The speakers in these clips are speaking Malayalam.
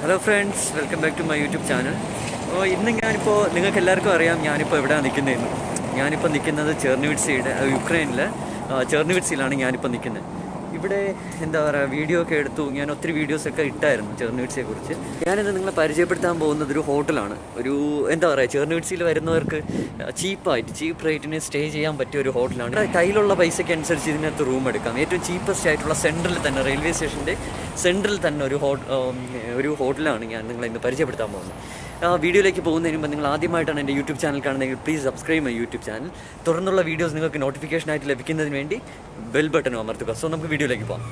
Hello friends welcome back to my YouTube channel അപ്പോൾ ഇന്ന് ഞാനിപ്പോൾ നിങ്ങൾക്ക് എല്ലാവർക്കും അറിയാം ഞാനിപ്പോൾ എവിടെയാണ് നിൽക്കുന്നതെന്ന് ഞാനിപ്പോൾ നിൽക്കുന്നത് ചെർണിവിറ്റ്സിയുടെ യുക്രൈനിലെ ചെർണിവിറ്റ്സിയിലാണ് ഞാനിപ്പോൾ നിൽക്കുന്നത് ഇവിടെ എന്താ പറയുക വീഡിയോ ഒക്കെ എടുത്തു ഞാൻ ഒത്തിരി വീഡിയോസൊക്കെ ഇട്ടായിരുന്നു ചെർണിവിറ്റ്സിയെ കുറിച്ച് ഞാനിന്ന് നിങ്ങളെ പരിചയപ്പെടുത്താൻ പോകുന്നത് ഒരു ഹോട്ടലാണ് ഒരു എന്താ പറയുക ചെർണിവിറ്റ്സിയിൽ വരുന്നവർക്ക് ചീപ്പായിട്ട് ചീപ്പ് റേറ്റിന് സ്റ്റേ ചെയ്യാൻ പറ്റിയ ഒരു ഹോട്ടലാണ് ഇവിടെ കയ്യിലുള്ള പൈസയ്ക്ക് അനുസരിച്ച് ഇതിനകത്ത് റൂം എടുക്കാം ഏറ്റവും ചീപ്പസ്റ്റ് ആയിട്ടുള്ള സെൻട്രൽ തന്നെ റെയിൽവേ സ്റ്റേഷൻ്റെ സെൻട്രൽ തന്നെ ഒരു ഹോ ഒരു ഹോട്ടലാണ് ഞാൻ നിങ്ങളെ ഇന്ന് പരിചയപ്പെടുത്താൻ പോകുന്നത് ആ വീഡിയോയിലേക്ക് പോകുന്നതിന് മുമ്പ് നിങ്ങൾ ആദ്യമായിട്ടാണ് എൻ്റെ യൂട്യൂബ് ചാനൽ കാണുന്നതെങ്കിൽ please subscribe my YouTube channel തുടർന്നുള്ള വീഡിയോസ് നിങ്ങൾക്ക് നോട്ടിഫിക്കേഷൻ ആയിട്ട് ലഭിക്കുന്നതിന് വേണ്ടി ബെൽ ബട്ടൺ അമർത്തുക സോ നമുക്ക് വീഡിയോയിലേക്ക് പോകാം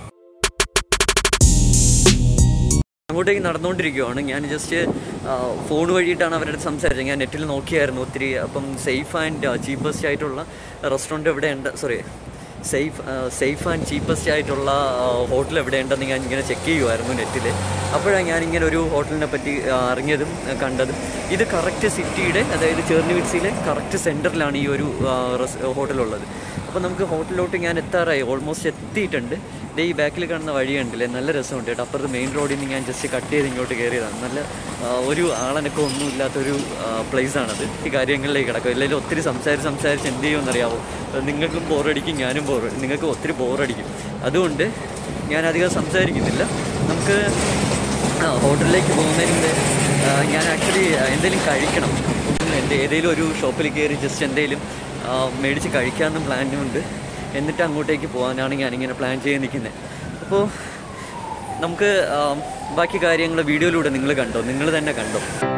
അങ്ങോട്ടേക്ക് നടന്നുകൊണ്ടിരിക്കുകയാണ് ഞാൻ ജസ്റ്റ് ഫോൺ വഴിയിട്ടാണ് അവരുടെ അടുത്ത് സംസാരിച്ചത് ഞാൻ നെറ്റിൽ നോക്കിയായിരുന്നു ഒത്തിരി അപ്പം സേഫ് ആൻഡ് ചീപ്പസ്റ്റ് ആയിട്ടുള്ള റെസ്റ്റോറൻറ്റ് എവിടെ ഉണ്ട് sorry safe safe and cheapest ആയിട്ടുള്ള ഹോട്ടൽ എവിടെയുണ്ടെന്ന് ഞാൻ ഇങ്ങനെ ചെക്ക് ചെയ്യുമായിരുന്നു നെറ്റിൽ അപ്പോഴാണ് ഞാനിങ്ങനെ ഒരു ഹോട്ടലിനെ പറ്റി ആ, അറിഞ്ഞതും ആ, കണ്ടതും ഇത് കറക്റ്റ് സിറ്റിയുടെ അതായത് ചേർണിവിറ്റ്സിയിലെ കറക്റ്റ് സെൻറ്ററിലാണ് ഈ ഒരു ഹോട്ടലുള്ളത് അപ്പോൾ നമുക്ക് ഹോട്ടലിലോട്ട് ഞാൻ എത്താറായി ഓൾമോസ്റ്റ് എത്തിയിട്ടുണ്ട് ദേ ഈ ബാക്കിൽ കാണുന്ന വഴി കണ്ടില്ലേ നല്ല രസമുണ്ട് കേട്ടോ അപ്പുറത്ത് മെയിൻ റോഡിൽ നിന്ന് ഞാൻ ജസ്റ്റ് കട്ട് ചെയ്ത് ഇങ്ങോട്ട് കയറിയതാണ് നല്ല ആ, ഒരു ആളനക്കം ഒന്നും ഇല്ലാത്തൊരു പ്ലേസ് ആണത് ഈ കാര്യങ്ങളിലേക്ക് കിടക്കും ഇല്ലെങ്കിൽ ഒത്തിരി സംസാരിച്ച് സംസാരിച്ച് എന്ത് ചെയ്യുമെന്നറിയാമോ നിങ്ങൾക്കും ബോറടിക്കും ഞാനും ബോർ നിങ്ങൾക്ക് ഒത്തിരി ബോറടിക്കും അതുകൊണ്ട് ഞാൻ അധികം സംസാരിക്കുന്നില്ല നമുക്ക് ആ, ഹോട്ടലിലേക്ക് പോകുന്നതിന് മുമ്പ് ആ, ഞാൻ ആക്ച്വലി എന്തെങ്കിലും കഴിക്കണം എൻ്റെ ഏതെങ്കിലും ഒരു ഷോപ്പിൽ കയറി ജസ്റ്റ് എന്തെങ്കിലും ആ, മേടിച്ച് കഴിക്കാമെന്നും പ്ലാനുണ്ട് എന്നിട്ട് അങ്ങോട്ടേക്ക് പോകാനാണ് ഞാനിങ്ങനെ പ്ലാൻ ചെയ്ത് നിൽക്കുന്നത് അപ്പോൾ നമുക്ക് ആ, ബാക്കി കാര്യങ്ങൾ വീഡിയോയിലൂടെ നിങ്ങൾ കണ്ടോ നിങ്ങൾ തന്നെ കണ്ടോ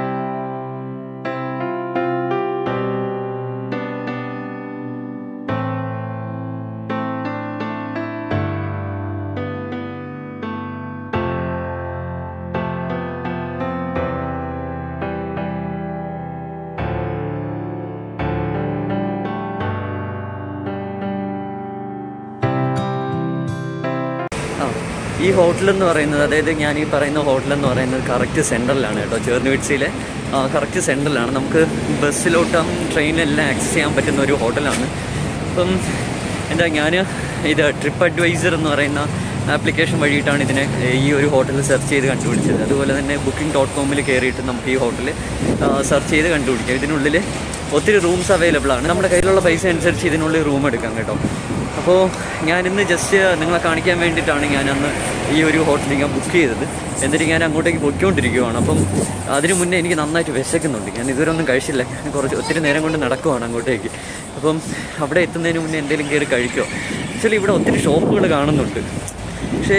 ആ ഈ ഹോട്ടൽ എന്ന് പറയുന്നത് അതായത് ഞാൻ ഈ പറയുന്ന ഹോട്ടൽ എന്ന് പറയുന്നത് കറക്റ്റ് സെൻട്രലാണ് കേട്ടോ ചേർന്നുവീഴ്ചയിലെ കറക്റ്റ് സെൻട്രലാണ് നമുക്ക് ബസ്സിലോട്ടും ട്രെയിനിലെല്ലാം ആക്സസ് ചെയ്യാൻ പറ്റുന്ന ഒരു ഹോട്ടലാണ് അപ്പം എന്താ ഞാൻ ഇത് ട്രിപ്പ് അഡ്വൈസർ എന്ന് പറയുന്ന ആപ്ലിക്കേഷൻ വഴിയിട്ടാണ് ഇതിനെ ഈ ഒരു ഹോട്ടൽ സെർച്ച് ചെയ്ത് കണ്ടുപിടിച്ചത് അതുപോലെ തന്നെ ബുക്കിംഗ് ഡോട്ട് കോമിൽ കയറിയിട്ട് നമുക്ക് ഈ ഹോട്ടൽ സെർച്ച് ചെയ്ത് കണ്ടുപിടിക്കാം ഇതിനുള്ളിൽ ഒത്തിരി റൂംസ് അവൈലബിൾ ആണ് നമ്മുടെ കയ്യിലുള്ള പൈസ അനുസരിച്ച് ഇതിനുള്ളിൽ റൂം എടുക്കാം കേട്ടോ അപ്പോൾ ഞാനിന്ന് ജസ്റ്റ് നിങ്ങളെ കാണിക്കാൻ വേണ്ടിയിട്ടാണ് ഞാൻ അന്ന് ഈ ഒരു ഹോട്ടലിൽ ഞാൻ ബുക്ക് ചെയ്തത് എന്നിട്ട് ഞാൻ അങ്ങോട്ടേക്ക് പൊയ്ക്കൊണ്ടിരിക്കുവാണ് അപ്പം അതിന് മുന്നേ എനിക്ക് നന്നായിട്ട് വിശക്കുന്നുണ്ട് ഞാൻ ഇതുവരെ ഒന്നും കഴിച്ചില്ല ഞാൻ കുറച്ച് ഒത്തിരി നേരം കൊണ്ട് നടക്കുവാണ് അങ്ങോട്ടേക്ക് അപ്പം അവിടെ എത്തുന്നതിന് മുന്നേ എന്തെങ്കിലും കയറി കഴിക്കുമോ ആക്ച്വലി ഇവിടെ ഒത്തിരി ഷോപ്പുകൾ കാണുന്നുണ്ട് പക്ഷേ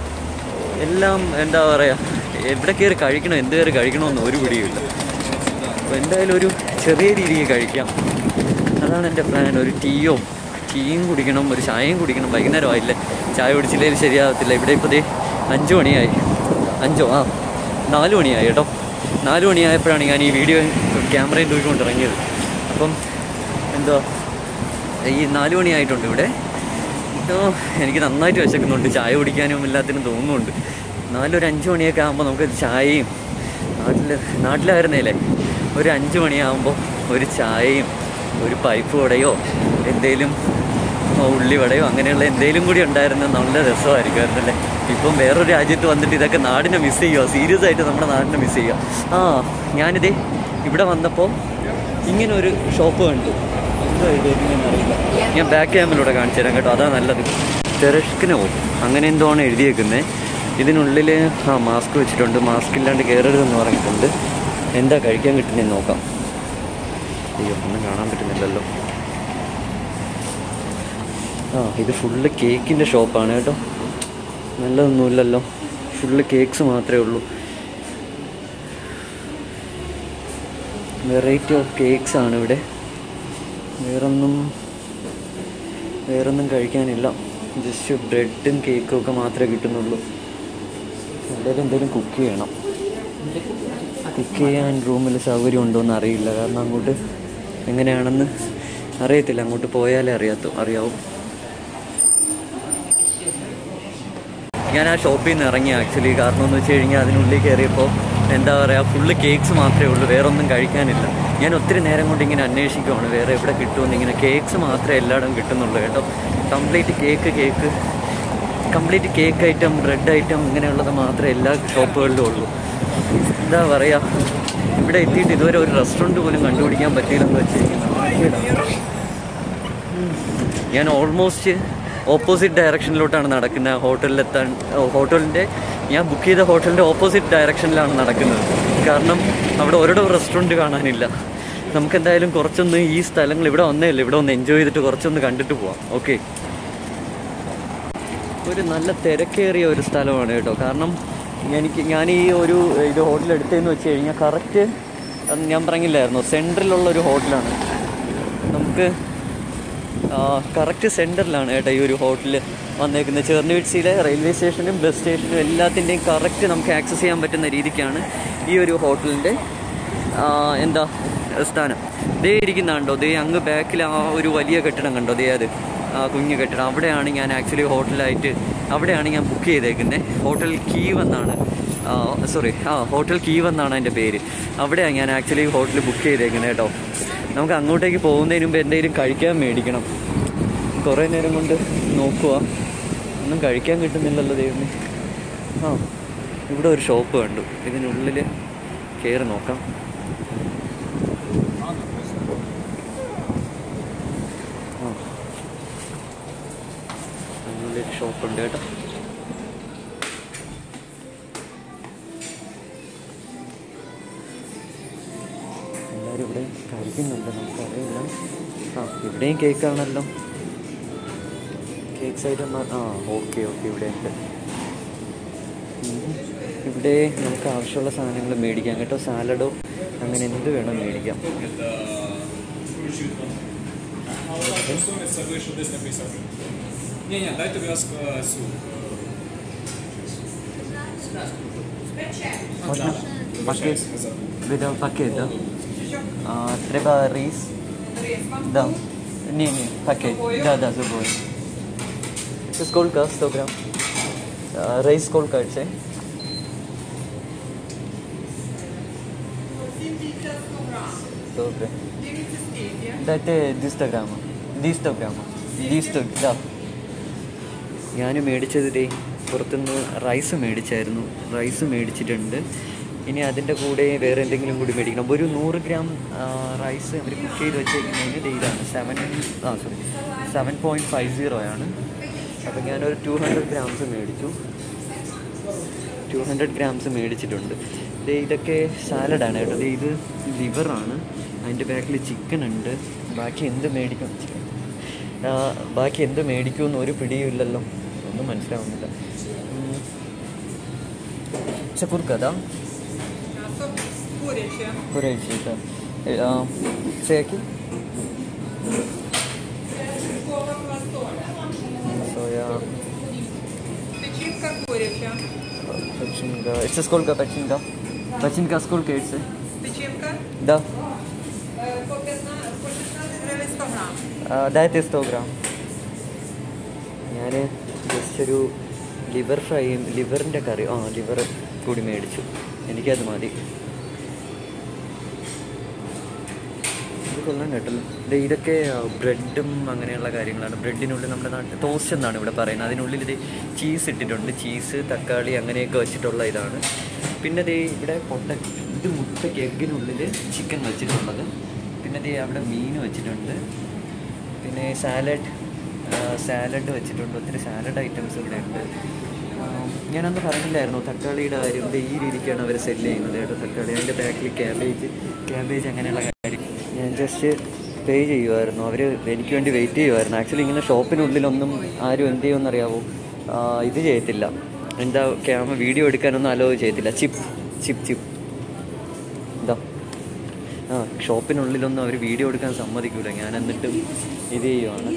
എല്ലാം എന്താ പറയുക എവിടെ കയറി കഴിക്കണോ എന്ത് കയറി കഴിക്കണമെന്ന് ഒരു പിടിയുമില്ല അപ്പോൾ എന്തായാലും ഒരു ചെറിയ രീതിയിൽ കഴിക്കാം അതാണ് എൻ്റെ പ്ലാൻ ഒരു ടീയോ ടീയും കുടിക്കണം ഒരു ചായയും കുടിക്കണം വൈകുന്നേരം ആയില്ലേ ചായ കുടിച്ചില്ലെങ്കിൽ ശരിയാകത്തില്ല ഇവിടെ ഇപ്പോൾ ദേ അഞ്ച് മണിയായി അഞ്ചോ ആ നാല് മണിയായി കേട്ടോ നാല് മണിയായപ്പോഴാണ് ഞാൻ ഈ വീഡിയോ ക്യാമറയും തൂക്കിക്കൊണ്ട് ഇറങ്ങിയത് അപ്പം എന്തോ ഈ നാല് മണിയായിട്ടുണ്ട് ഇവിടെ ഓ എനിക്ക് നന്നായിട്ട് വിശക്കുന്നുണ്ട് ചായ കുടിക്കാനും എല്ലാത്തിനും തോന്നുന്നുണ്ട് നാലൊരു അഞ്ച് മണിയൊക്കെ ആകുമ്പോൾ നമുക്ക് ചായയും നാട്ടിൽ നാട്ടിലായിരുന്നേലേ ഒരു അഞ്ച് മണിയാകുമ്പോൾ ഒരു ചായയും ഒരു പൈപ്പ് വടയോ എന്തേലും ഉള്ളിവടയോ അങ്ങനെയുള്ള എന്തേലും കൂടി ഉണ്ടായിരുന്ന നല്ല രസമായിരിക്കുമായിരുന്നല്ലേ ഇപ്പം വേറൊരു രാജ്യത്ത് വന്നിട്ട് ഇതൊക്കെ നാടിനെ മിസ് ചെയ്യുക സീരിയസ് ആയിട്ട് നമ്മുടെ നാടിനെ മിസ് ചെയ്യുക ആ ഞാനിതേ ഇവിടെ വന്നപ്പോൾ ഇങ്ങനെ ഒരു ഷോപ്പ് കണ്ടു എന്തോ എഴുതിയിരിക്കുന്നതെന്ന് അറിയില്ല ഞാൻ ബാക്ക് ക്യാമിലൂടെ കാണിച്ചു തരാം കേട്ടോ അതാ നല്ലത് തെരഷ്കിനോ അങ്ങനെ എന്തോ ആണ് എഴുതിയേക്കുന്നത് ഇതിനുള്ളിൽ ആ മാസ്ക് വെച്ചിട്ടുണ്ട് മാസ്ക് ഇല്ലാണ്ട് കയറരുതെന്ന് പറഞ്ഞിട്ടുണ്ട് എന്താ കഴിക്കാൻ കിട്ടുന്നതെന്ന് നോക്കാം അയ്യോ ഒന്നും കാണാൻ പറ്റുന്നില്ലല്ലോ ആ ഇത് ഫുള്ള് കേക്കിൻ്റെ ഷോപ്പാണ് കേട്ടോ നല്ലതൊന്നുമില്ലല്ലോ ഫുള്ള് കേക്ക്സ് മാത്രമേ ഉള്ളൂ വെറൈറ്റി ഓഫ് കേക്ക്സ് ആണ് ഇവിടെ വേറൊന്നും വേറൊന്നും കഴിക്കാനില്ല ജസ്റ്റ് ബ്രെഡും കേക്കും ഒക്കെ മാത്രമേ കിട്ടുന്നുള്ളൂ എന്തായാലും എന്തെങ്കിലും കുക്ക് ചെയ്യണം കുക്ക് ചെയ്യാൻ റൂമിൽ സൗകര്യം ഉണ്ടോ എന്ന് അറിയില്ല കാരണം അങ്ങോട്ട് എങ്ങനെയാണെന്ന് അറിയത്തില്ല അങ്ങോട്ട് പോയാലേ അറിയാത്തു അറിയാവൂ ഞാൻ ആ ഷോപ്പിൽ നിന്ന് ഇറങ്ങി ആക്ച്വലി കാരണം എന്ന് വെച്ച് കഴിഞ്ഞാൽ അതിനുള്ളിൽ കയറിയപ്പോൾ എന്താ പറയുക ഫുള്ള് കേക്ക്സ് മാത്രമേ ഉള്ളൂ വേറെ ഒന്നും കഴിക്കാനില്ല ഞാൻ ഒത്തിരി നേരം കൊണ്ട് ഇങ്ങനെ അന്വേഷിക്കുവാണ് വേറെ എവിടെ കിട്ടുമെന്ന് ഇങ്ങനെ കേക്ക്സ് മാത്രമേ എല്ലായിടവും കിട്ടുന്നുള്ളൂ കേട്ടോ complete cake cake complete cake item bread item ഇങ്ങനെയുള്ളത് മാത്രമേ എല്ലാ ഷോപ്പുകളിലും ഉള്ളൂ എന്താ പറയുക ഇവിടെ എത്തിയിട്ട് ഇതുവരെ ഒരു റെസ്റ്റോറൻറ്റ് പോലും കണ്ടുപിടിക്കാൻ പറ്റിയില്ലെന്ന് വെച്ചിരിക്കുന്നത് ഞാൻ ഓൾമോസ്റ്റ് ഓപ്പോസിറ്റ് ഡയറക്ഷനിലോട്ടാണ് നടക്കുന്നത് ഹോട്ടലിലെത്താൻ ഹോട്ടലിൻ്റെ ഞാൻ ബുക്ക് ചെയ്ത ഹോട്ടലിൻ്റെ ഓപ്പോസിറ്റ് ഡയറക്ഷനിലാണ് നടക്കുന്നത് കാരണം അവിടെ ഒരിടം റെസ്റ്റോറൻറ്റ് കാണാനില്ല നമുക്ക് എന്തായാലും കുറച്ചൊന്ന് ഈ സ്ഥലങ്ങൾ ഇവിടെ വന്നേല്ലേ ഇവിടെ ഒന്ന് എൻജോയ് ചെയ്തിട്ട് കുറച്ചൊന്ന് കണ്ടിട്ട് പോവാം ഓക്കെ ഒരു നല്ല തിരക്കേറിയ ഒരു സ്ഥലമാണ് കേട്ടോ കാരണം എനിക്ക് ഞാൻ ഈ ഒരു ഇത് ഹോട്ടൽ എടുത്തതെന്ന് വെച്ച് കഴിഞ്ഞാൽ കറക്റ്റ് ഞാൻ പറഞ്ഞില്ലായിരുന്നു സെൻട്രലുള്ള ഒരു ഹോട്ടലാണ് നമുക്ക് കറക്റ്റ് സെൻറ്ററിലാണ് കേട്ടോ ഈ ഒരു ഹോട്ടൽ വന്നേക്കുന്നത് ചെറുവീഴ്ചയിലെ റെയിൽവേ സ്റ്റേഷനും ബസ് സ്റ്റേഷനും എല്ലാത്തിൻ്റെയും കറക്റ്റ് നമുക്ക് ആക്സസ് ചെയ്യാൻ പറ്റുന്ന രീതിക്കാണ് ഈ ഒരു ഹോട്ടലിൻ്റെ എന്താ സ്ഥാനം ദേ ഇരിക്കുന്ന കണ്ടോ ദേ അങ്ങ് ബാക്കിൽ ആ ഒരു വലിയ കെട്ടിടം കണ്ടോ ദേ അത് ആ കുഞ്ഞു കെട്ടിടം അവിടെയാണ് ഞാൻ ആക്ച്വലി ഹോട്ടലായിട്ട് അവിടെയാണ് ഞാൻ ബുക്ക് ചെയ്തേക്കുന്നത് ഹോട്ടൽ കീവ് എന്നാണ് സോറി ആ ഹോട്ടൽ കീവ് എന്നാണ് എൻ്റെ പേര് അവിടെയാണ് ഞാൻ ആക്ച്വലി ഹോട്ടൽ ബുക്ക് ചെയ്തേക്കുന്നത് കേട്ടോ നമുക്ക് അങ്ങോട്ടേക്ക് പോകുന്നതിന് മുമ്പ് എന്തെങ്കിലും കഴിക്കാൻ മേടിക്കണം കുറേ നേരം കൊണ്ട് നോക്കുക ഒന്നും കഴിക്കാൻ കിട്ടുന്നില്ലല്ലോ ദൈവമേ ആ ഇവിടെ ഒരു ഷോപ്പ് കണ്ടു ഇതിനുള്ളിൽ കയറി നോക്കാം ആ അതിനുള്ളിൽ ഷോപ്പുണ്ട് കേട്ടോ എല്ലാവരും ഇവിടെ കഴിക്കുന്നുണ്ട് നമുക്കറിയില്ല ആ ഇവിടെയും കേക്കാണല്ലോ കേക്ക് ഐറ്റം ആ ഓക്കെ ഓക്കെ ഇവിടെ ഉണ്ട് ഉം. ഇവിടെ നമുക്ക് ആവശ്യമുള്ള സാധനങ്ങൾ മേടിക്കാം കേട്ടോ സാലഡോ അങ്ങനെ എന്ത് വേണം മേടിക്കാം Це вийшов десь на 50 гривень. Ні, ні, дайте будь ласка, суп. Можна? Пакет? Біля пакет, да? А, треба рис? Да. Ні, ні, пакет. Да, да, забув. Це сколько? 100 грам? А, рис сколько це? Добре. Дайте 200 ഗ്രാം 200 ഗ്രാം 200 да. ഞാൻ മേടിച്ചത് ദേ പുറത്തുനിന്ന് റൈസ് മേടിച്ചായിരുന്നു റൈസ് മേടിച്ചിട്ടുണ്ട് ഇനി അതിൻ്റെ കൂടെ വേറെ എന്തെങ്കിലും കൂടി മേടിക്കണം ഒരു നൂറ് ഗ്രാം ആ, റൈസ് അവർ കുക്ക് ചെയ്ത് വെച്ചേക്കുന്നതിന് ദേ ഇതാണ് സെവൻ ആ sorry seven point five zero ആണ് അപ്പോൾ ഞാനൊരു ടു ഹൺഡ്രഡ് ഗ്രാംസ് മേടിച്ചു ടു ഹൺഡ്രഡ് ഗ്രാംസ് മേടിച്ചിട്ടുണ്ട് ദേ ഇതൊക്കെ സാലഡാണ് കേട്ടോ ദേ ഇത് ലിവറാണ് അതിൻ്റെ ബാക്കിൽ ചിക്കൻ ഉണ്ട് ബാക്കി എന്ത് മേടിക്കും ആ, ബാക്കി എന്ത് മേടിക്കുമെന്ന് ഒരു പിടിയുമില്ലല്ലോ ഒന്നും മനസ്സിലാവുന്നില്ല ചക്കുർക്കഥ Куряче. കുറേശ്ശെ ചേക്കി Сливкового фасоля. സോയ Печенка куряча. печенька это сколько печенька печенька сколько это Печенка да э, по 15, по 16 гривен 100 грамм. ആ, ദാറ്റ് സോ ഗ്രാം ഞാൻ ജസ്റ്റ് ഒരു ലിവർ ഫ്രൈയും ലിവറിൻ്റെ കറി ആ ലിവർ കൂടി മേടിച്ചു എനിക്കത് മതി ഇത് കൊള്ളാൻ കേട്ടല്ലോ ദേ ഇതൊക്കെ ബ്രെഡും അങ്ങനെയുള്ള കാര്യങ്ങളാണ് ബ്രെഡിനുള്ളിൽ നമ്മുടെ നാട്ടിൽ ടോസ്റ്റ് എന്നാണ് ഇവിടെ പറയുന്നത് അതിനുള്ളിൽ ഇത് ചീസ് ഇട്ടിട്ടുണ്ട് ചീസ് തക്കാളി അങ്ങനെയൊക്കെ വെച്ചിട്ടുള്ള ഇതാണ് പിന്നെ ദേ ഇവിടെ പൊട്ട ഇത് മുട്ടയ്ക്ക് എഗ്ഗിനുള്ളിൽ ചിക്കൻ വെച്ചിട്ടുള്ളത് പിന്നെ ദേ അവിടെ മീൻ വെച്ചിട്ടുണ്ട് പിന്നെ സാലഡ് സാലഡ് വെച്ചിട്ടുണ്ട് ഒത്തിരി സാലഡ് ഐറ്റംസ് ഇവിടെ ഉണ്ട് ആ, ഞാനന്ന് പറഞ്ഞില്ലായിരുന്നു തക്കാളിയുടെ കാര്യം ദേ ഈ രീതിക്കാണ് അവർ സെല് ചെയ്യുന്നത് കേട്ടോ തക്കാളി അതിൻ്റെ ബാക്കിൽ ക്യാബേജ് ക്യാബേജ് അങ്ങനെയുള്ള കാര്യം ഞാൻ ജസ്റ്റ് പേ ചെയ്യുമായിരുന്നു അവർ എനിക്ക് വേണ്ടി വെയിറ്റ് ചെയ്യുമായിരുന്നു ആക്ച്വലി ഇങ്ങനെ ഷോപ്പിനുള്ളിലൊന്നും ആരും എന്ത് ചെയ്യുമെന്ന് അറിയാവോ ആ, ഇത് ചെയ്യത്തില്ല എന്താ ക്യാമ വീഡിയോ എടുക്കാനൊന്നും അലോ ചെയ്യത്തില്ല ചിപ്പ് ചിപ്പ് ചിപ്പ് എന്താ ആ ഷോപ്പിനുള്ളിലൊന്നും അവർ വീഡിയോ എടുക്കാൻ സമ്മതിക്കൂല ഞാൻ എന്നിട്ടും ഇത് ചെയ്യുവാണ്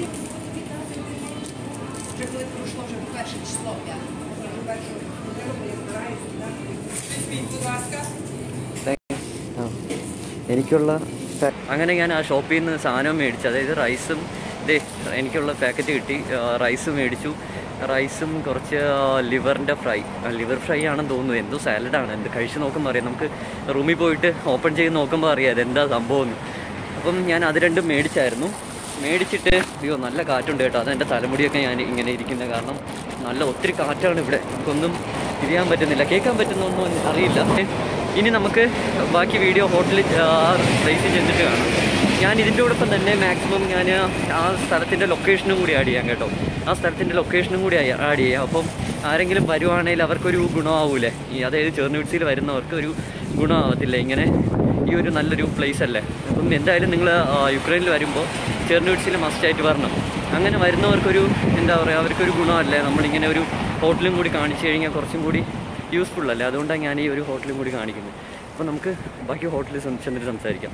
Візьміть, будь ласка. ആ. എനിക്കുള്ള പാ- അങ്ങനെ ഞാൻ ആ ഷോപ്പിൽ നിന്ന് സാധനം മേടിച്ചു അതായത് റൈസും ഇതേ എനിക്കുള്ള പാക്കറ്റ് കിട്ടി ആ, റൈസ് മേടിച്ചു റൈസും കുറച്ച് ലിവറിൻ്റെ ഫ്രൈ ലിവർ ഫ്രൈ ആണെന്ന് തോന്നുന്നു എന്തോ സാലഡാണ് എന്ത് കഴിച്ച് നോക്കുമ്പോൾ അറിയാം നമുക്ക് റൂമിൽ പോയിട്ട് ഓപ്പൺ ചെയ്ത് നോക്കുമ്പോൾ അറിയാം അതെന്താ സംഭവം എന്ന് അപ്പം ഞാൻ അത് രണ്ടും മേടിച്ചായിരുന്നു മേടിച്ചിട്ട് അയ്യോ നല്ല കാറ്റുണ്ട് കേട്ടോ അതെൻ്റെ തലമുടിയൊക്കെ ഞാൻ ഇങ്ങനെ ഇരിക്കുന്നത് കാരണം നല്ല ഒത്തിരി കാറ്റാണ് ഇവിടെ നമുക്കൊന്നും തിരിയാൻ പറ്റുന്നില്ല കേൾക്കാൻ പറ്റുന്നൊന്നും അറിയില്ല ഇനി നമുക്ക് ബാക്കി വീഡിയോ ഹോട്ടലിൽ ആ പ്ലേസിൽ ചെന്നിട്ട് കാണാം ഞാൻ ഇതിൻ്റെ കൂടൊപ്പം തന്നെ മാക്സിമം ഞാൻ ആ സ്ഥലത്തിൻ്റെ ലൊക്കേഷനും കൂടി ആഡ് ചെയ്യാം കേട്ടോ ആ സ്ഥലത്തിൻ്റെ ലൊക്കേഷനും കൂടി ആഡ് ചെയ്യാം അപ്പം ആരെങ്കിലും വരുവാണെങ്കിൽ അവർക്കൊരു ഗുണമാവൂലേ ഈ അതായത് ചേർന്നുവിട്സിയിൽ വരുന്നവർക്ക് ഒരു ഗുണമാവത്തില്ല ഇങ്ങനെ ഈ ഒരു നല്ലൊരു പ്ലേസ് അല്ലേ അപ്പം എന്തായാലും നിങ്ങൾ യുക്രൈനിൽ വരുമ്പോൾ ചേർന്നുവിട്സിൽ മസ്റ്റായിട്ട് വരണം അങ്ങനെ വരുന്നവർക്കൊരു എന്താ പറയുക അവർക്കൊരു ഗുണമല്ലേ നമ്മളിങ്ങനെ ഒരു ഹോട്ടലും കൂടി കാണിച്ചു കഴിഞ്ഞാൽ കുറച്ചും കൂടി യൂസ്ഫുൾ അല്ലേ അതുകൊണ്ടാണ് ഞാൻ ഈ ഒരു ഹോട്ടലും കൂടി കാണിക്കുന്നത് അപ്പോൾ നമുക്ക് ബാക്കി ഹോട്ടലിൽ ചെന്നിട്ട് സംസാരിക്കാം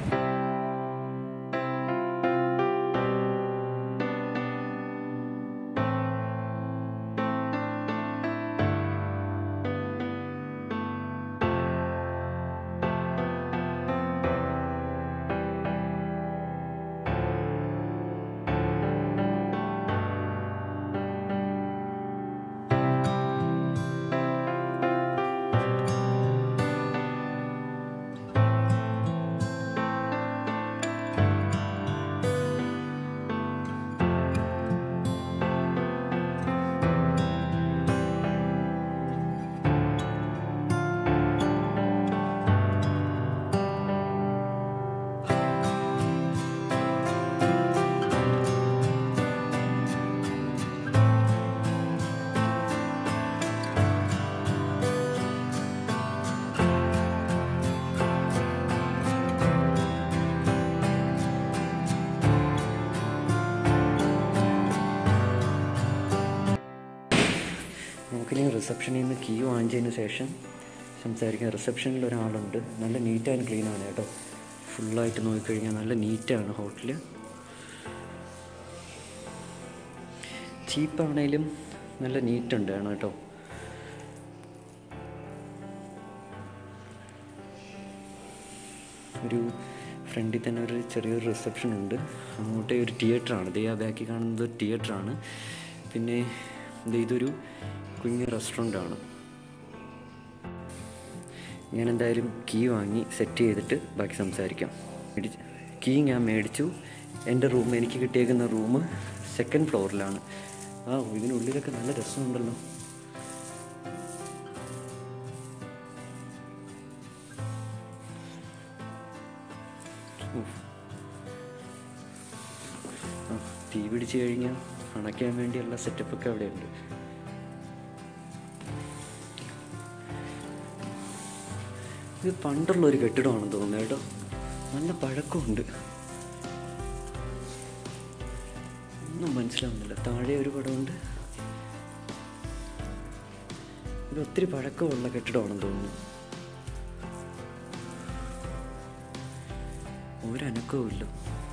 നമുക്കിനി റിസപ്ഷനിൽ നിന്ന് കീ വാങ്ങിച്ചതിന് ശേഷം സംസാരിക്കാം റിസപ്ഷനിൽ ഒരാളുണ്ട് നല്ല നീറ്റ് ആൻഡ് ക്ലീൻ ആണ് കേട്ടോ ഫുള്ളായിട്ട് നോക്കിക്കഴിഞ്ഞാൽ നല്ല നീറ്റാണ് ഹോട്ടൽ ചീപ്പാണേലും നല്ല നീറ്റ് ഉണ്ട് ആണ് കേട്ടോ ഒരു ഫ്രണ്ടിൽ തന്നെ ഒരു ചെറിയൊരു റിസപ്ഷൻ ഉണ്ട് അങ്ങോട്ടേ ഒരു തിയേറ്ററാണ് ദേ ആ ബാക്കിൽ കാണുന്നത് ഒരു തിയേറ്ററാണ് പിന്നെ ദേ ഇതൊരു കുഞ്ഞ് റെസ്റ്റോറൻ്റാണ് ഞാൻ എന്തായാലും കീ വാങ്ങി സെറ്റ് ചെയ്തിട്ട് ബാക്കി സംസാരിക്കാം മേടിച്ച് കീ ഞാൻ മേടിച്ചു എൻ്റെ റൂം എനിക്ക് കിട്ടിയേക്കുന്ന റൂം സെക്കൻഡ് ഫ്ലോറിലാണ് ആ ഇതിനുള്ളിലൊക്കെ നല്ല രസമുണ്ടല്ലോ ഉഫ്. ആ, തീ പിടിച്ച് കഴിഞ്ഞാൽ അണയ്ക്കാൻ വേണ്ടിയുള്ള സെറ്റപ്പൊക്കെ അവിടെയുണ്ട് ഇത് പണ്ടുള്ള ഒരു കെട്ടിടമാണെന്ന് തോന്നുന്നു കേട്ടോ നല്ല പഴക്കമുണ്ട് ഒന്നും മനസ്സിലാവുന്നില്ല താഴെ ഒരു പടമുണ്ട് ഇത് ഒത്തിരി പഴക്കമുള്ള കെട്ടിടമാണെന്ന് തോന്നുന്നു ഒരനക്കവും ഇല്ല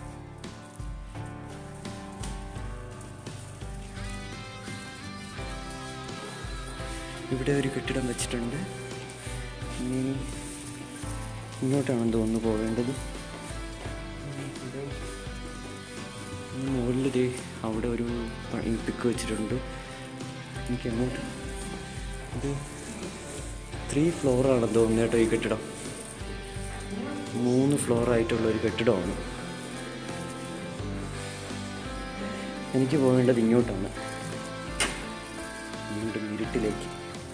ഇവിടെ ഒരു കെട്ടിടം വെച്ചിട്ടുണ്ട് ഇനി ഇങ്ങോട്ടാണെന്ന് തോന്നുന്നു പോകേണ്ടത് മുകളിൽ ദേ അവിടെ ഒരു പിക്ക് വെച്ചിട്ടുണ്ട് എനിക്ക് അങ്ങോട്ട് ഇത് ത്രീ ഫ്ലോറാണെന്ന് തോന്നുന്നു കേട്ടോ ഈ കെട്ടിടം മൂന്ന് ഫ്ലോർ ആയിട്ടുള്ള ഒരു കെട്ടിടമാണ് എനിക്ക് പോകേണ്ടത് ഇങ്ങോട്ടാണ് വീണ്ടും ഇരുട്ടിലേക്ക്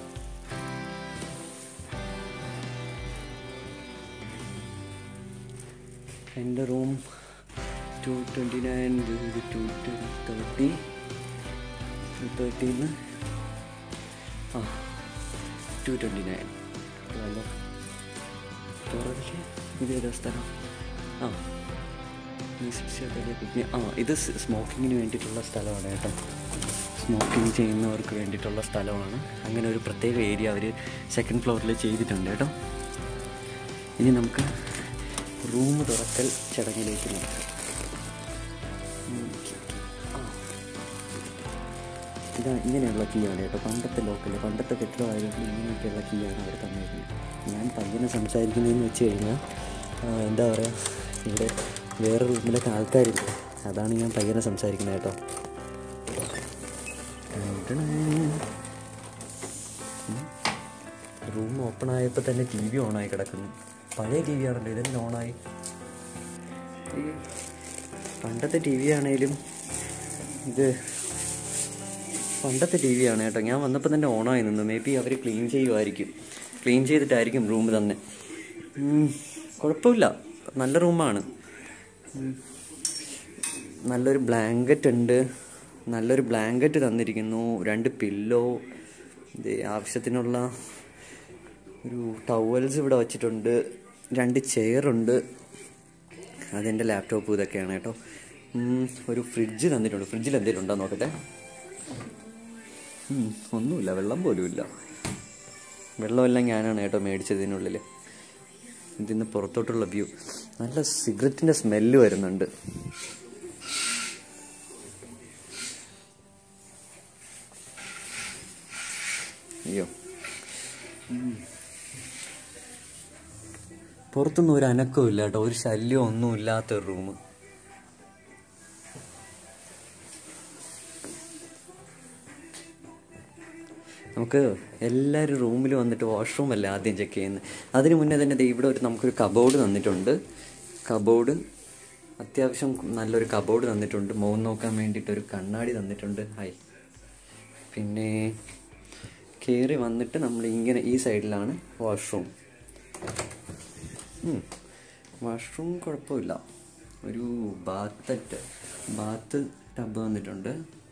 എൻ്റെ room two twenty nine two thirty തേർട്ടീന്ന് ആ ടു ട്വൻറ്റി നയൻ അല്ലോ തുറവില് ഇത് ഏതാ സ്ഥലം ആ ഈ ശിക്ഷയിലെ കുഞ്ഞ് ആ ഇത് സ്മോക്കിങ്ങിന് വേണ്ടിയിട്ടുള്ള സ്ഥലമാണ് കേട്ടോ സ്മോക്കിംഗ് ചെയ്യുന്നവർക്ക് വേണ്ടിയിട്ടുള്ള സ്ഥലമാണ് അങ്ങനെ ഒരു പ്രത്യേക ഏരിയ അവർ സെക്കൻഡ് ഫ്ലോറിൽ ചെയ്തിട്ടുണ്ട് കേട്ടോ ഇനി നമുക്ക് റൂം തുറക്കൽ ചടങ്ങിലേക്ക് നോക്കാം ഉം. ആ. ഇതാ ഇങ്ങനെയുള്ള കീ ആണ് കേട്ടോ പണ്ടത്തെ ലോക്കൽ പണ്ടത്തെ കെട്ടിടമായതുകൊണ്ട് ഇങ്ങനെയൊക്കെയുള്ള കീ ആണ് അവർ തന്നിരിക്കുന്നത് ഞാൻ പയ്യനെ സംസാരിക്കുന്നതെന്ന് വെച്ച് കഴിഞ്ഞാൽ ആ, എന്താ പറയുക ഇവിടെ വേറെ റൂമിലൊക്കെ ആൾക്കാരില്ല അതാണ് ഞാൻ പയ്യനെ സംസാരിക്കുന്നത് കേട്ടോ റൂം ഓപ്പൺ ആയപ്പോൾ തന്നെ ടി വി ഓണായി കിടക്കുന്നു പഴയ ടി വി ആണല്ലോ ഇതെല്ലാം ഓണായി ഈ പണ്ടത്തെ ടി വി ആണേലും ഇത് പണ്ടത്തെ ടി വി ആണ് കേട്ടോ ഞാൻ വന്നപ്പോൾ തന്നെ ഓണായി നിന്നു മേ ബി അവർ ക്ലീൻ ചെയ്യുമായിരിക്കും ക്ലീൻ ചെയ്തിട്ടായിരിക്കും റൂം തന്നെ ഉം, കുഴപ്പമില്ല നല്ല റൂമാണ് ഉം. നല്ലൊരു ബ്ലാങ്കറ്റ് ഉണ്ട് നല്ലൊരു ബ്ലാങ്കറ്റ് തന്നിരിക്കുന്നു രണ്ട് പില്ലോ ഇത് ആവശ്യത്തിനുള്ള ഒരു ടവൽസ് ഇവിടെ വച്ചിട്ടുണ്ട് രണ്ട് ചെയറുണ്ട് അതെൻ്റെ ലാപ്ടോപ്പ് ഇതൊക്കെയാണ് കേട്ടോ ഉം, ഒരു ഫ്രിഡ്ജ് തന്നിട്ടുണ്ട് ഫ്രിഡ്ജിൽ എന്തെങ്കിലും ഉണ്ടോ നോക്കട്ടെ ഉം, ഒന്നുമില്ല വെള്ളം പോലും ഇല്ല വെള്ളമെല്ലാം ഞാനാണ് കേട്ടോ മേടിച്ചതിനുള്ളിൽ ഇതിന്ന് പുറത്തോട്ടുള്ള വ്യൂ നല്ല സിഗരറ്റിൻ്റെ സ്മെല്ല് വരുന്നുണ്ട് അയ്യോ ഉം. പുറത്തൊന്നും ഒരു അനക്കവും ഇല്ല കേട്ടോ ഒരു ശല്യവും ഒന്നും ഇല്ലാത്ത ഒരു റൂം നമുക്ക് എല്ലാവരും റൂമിൽ വന്നിട്ട് വാഷ്റൂം അല്ലേ ആദ്യം ചെക്ക് ചെയ്യുന്നത് അതിന് മുന്നേ തന്നെ ദേ ഇവിടെ ഒരു നമുക്കൊരു കബോർഡ് തന്നിട്ടുണ്ട് കബോർഡ് അത്യാവശ്യം നല്ലൊരു കബോർഡ് തന്നിട്ടുണ്ട് മോൻ നോക്കാൻ വേണ്ടിയിട്ട് ഒരു കണ്ണാടി തന്നിട്ടുണ്ട് ഹായ് പിന്നെ കയറി വന്നിട്ട് നമ്മൾ ഇങ്ങനെ ഈ സൈഡിലാണ് വാഷ്റൂം വാഷ്റൂം കുഴപ്പമില്ല ഒരു ബാത്ത് ബാത്ത് ടബ് വന്നിട്ടുണ്ട്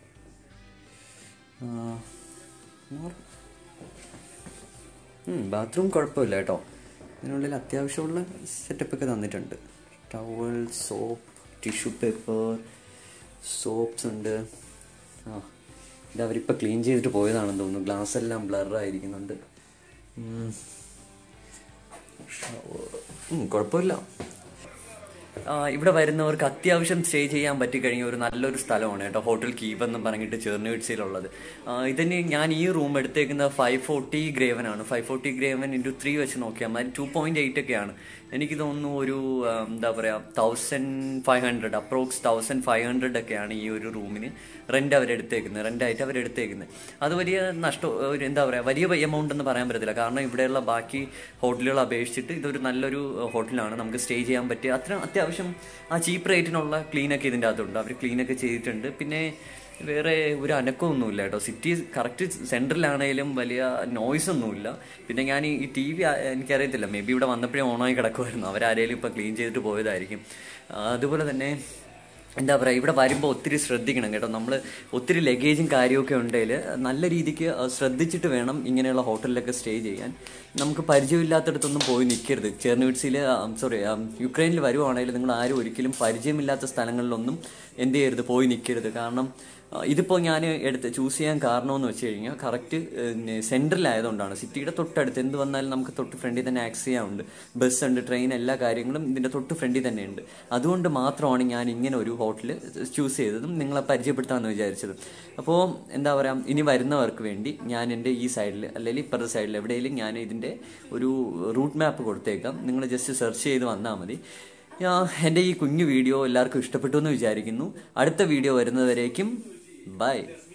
ബാത്റൂം കുഴപ്പമില്ല കേട്ടോ ഇതിനുള്ളിൽ അത്യാവശ്യമുള്ള സെറ്റപ്പൊക്കെ തന്നിട്ടുണ്ട് towel soap tissue paper soaps ഉണ്ട് ആ ഇത് അവരിപ്പോൾ ക്ലീൻ ചെയ്തിട്ട് പോയതാണെന്ന് തോന്നുന്നു ഗ്ലാസ് എല്ലാം ബ്ലറായിരിക്കുന്നുണ്ട് കുഴപ്പമില്ല ആ, ഇവിടെ വരുന്നവർക്ക് അത്യാവശ്യം സ്റ്റേ ചെയ്യാൻ പറ്റിക്കഴിഞ്ഞ ഒരു നല്ലൊരു സ്ഥലമാണ് കേട്ടോ ഹോട്ടൽ കീപ് എന്ന് പറഞ്ഞിട്ട് ചെറുനീഴ്ചയിലുള്ളത് ഇതിന് ഞാൻ ഈ റൂം എടുത്തേക്കുന്നത് ഫൈവ് ഫോർട്ടി ഗ്രേവൻ ആണ് ഫൈവ് ഫോർട്ടി ഗ്രേവൻ ഇൻറ്റു ത്രീ വെച്ച് നോക്കിയാൽ മതി ടു പോയിന്റ് എയ്റ്റ് ഒക്കെയാണ് എനിക്ക് തോന്നുന്നു ഒരു ആ, എന്താ പറയുക thousand five hundred approx thousand five hundred ഒക്കെയാണ് ഈ ഒരു റൂമിന് റെന്റ് അവരെടുത്തേക്കുന്നത് റെന്റായിട്ട് അവരെടുത്തേക്കുന്നത് അത് വലിയ നഷ്ടം ഒരു എന്താ പറയുക വലിയ എമൗണ്ട് എന്ന് പറയാൻ പറ്റത്തില്ല കാരണം ഇവിടെയുള്ള ബാക്കി ഹോട്ടലുകൾ അപേക്ഷിച്ചിട്ട് ഇതൊരു നല്ലൊരു ഹോട്ടലാണ് നമുക്ക് സ്റ്റേ ചെയ്യാൻ പറ്റിയ അത്ര അത്യാവശ്യം ആ ചീപ്പ് റേറ്റിനുള്ള ക്ലീനൊക്കെ ഇതിൻ്റെ അകത്തുണ്ട് അവർ ക്ലീനൊക്കെ ചെയ്തിട്ടുണ്ട് പിന്നെ വേറെ ഒരു അനക്കമൊന്നുമില്ല കേട്ടോ സിറ്റി കറക്റ്റ് സെൻറ്ററിലാണേലും വലിയ നോയ്സ് ഒന്നുമില്ല പിന്നെ ഞാൻ ഈ ടി വി എനിക്കറിയത്തില്ല മേ ബി ഇവിടെ വന്നപ്പോഴേ ഓണായി കിടക്കുമായിരുന്നു അവരാരേലും ഇപ്പോൾ ക്ലീൻ ചെയ്തിട്ട് പോയതായിരിക്കും ആ, അതുപോലെ തന്നെ എന്താ പറയുക ഇവിടെ വരുമ്പോൾ ഒത്തിരി ശ്രദ്ധിക്കണം കേട്ടോ നമ്മൾ ഒത്തിരി ലഗേജും കാര്യമൊക്കെ ഉണ്ടെങ്കിൽ നല്ല രീതിക്ക് ആ, ശ്രദ്ധിച്ചിട്ട് വേണം ഇങ്ങനെയുള്ള ഹോട്ടലിലൊക്കെ സ്റ്റേ ചെയ്യാൻ നമുക്ക് പരിചയമില്ലാത്തടത്തൊന്നും പോയി നിൽക്കരുത് ചെർണിവിറ്റ്സിൽ സോറി യുക്രൈനിൽ വരുവാണെങ്കിൽ നിങ്ങൾ ആരും ഒരിക്കലും പരിചയമില്ലാത്ത സ്ഥലങ്ങളിലൊന്നും എന്ത് ചെയ്യരുത് പോയി നിൽക്കരുത് കാരണം ആ, ഇതിപ്പോൾ ഞാൻ എടുത്ത് ചൂസ് ചെയ്യാൻ കാരണമെന്ന് വെച്ച് കഴിഞ്ഞാൽ കറക്റ്റ് സെൻട്രലായതുകൊണ്ടാണ് സിറ്റിയുടെ തൊട്ടടുത്ത് എന്ത് വന്നാലും നമുക്ക് തൊട്ട് ഫ്രണ്ടിൽ തന്നെ ആക്സ് ചെയ്യാറുണ്ട് ബസ് ഉണ്ട് ട്രെയിൻ എല്ലാ കാര്യങ്ങളും ഇതിൻ്റെ തൊട്ട് ഫ്രണ്ടിൽ തന്നെ ഉണ്ട് അതുകൊണ്ട് മാത്രമാണ് ഞാൻ ഇങ്ങനെ ഒരു ഹോട്ടൽ ചൂസ് ചെയ്തതും നിങ്ങളെ പരിചയപ്പെടുത്താമെന്ന് വിചാരിച്ചത് അപ്പോൾ എന്താ പറയുക ഇനി വരുന്നവർക്ക് വേണ്ടി ഞാൻ എൻ്റെ ഈ സൈഡിൽ അല്ലെങ്കിൽ ഇപ്പുറത്തെ സൈഡിൽ എവിടെയെങ്കിലും ഞാൻ ഇതിൻ്റെ ഒരു റൂട്ട് മാപ്പ് കൊടുത്തേക്കാം നിങ്ങൾ ജസ്റ്റ് സെർച്ച് ചെയ്ത് വന്നാൽ മതി ആ, എൻ്റെ ഈ കുഞ്ഞു വീഡിയോ എല്ലാവർക്കും ഇഷ്ടപ്പെട്ടു എന്ന് വിചാരിക്കുന്നു അടുത്ത വീഡിയോ വരുന്നതുവരേക്കും ബൈ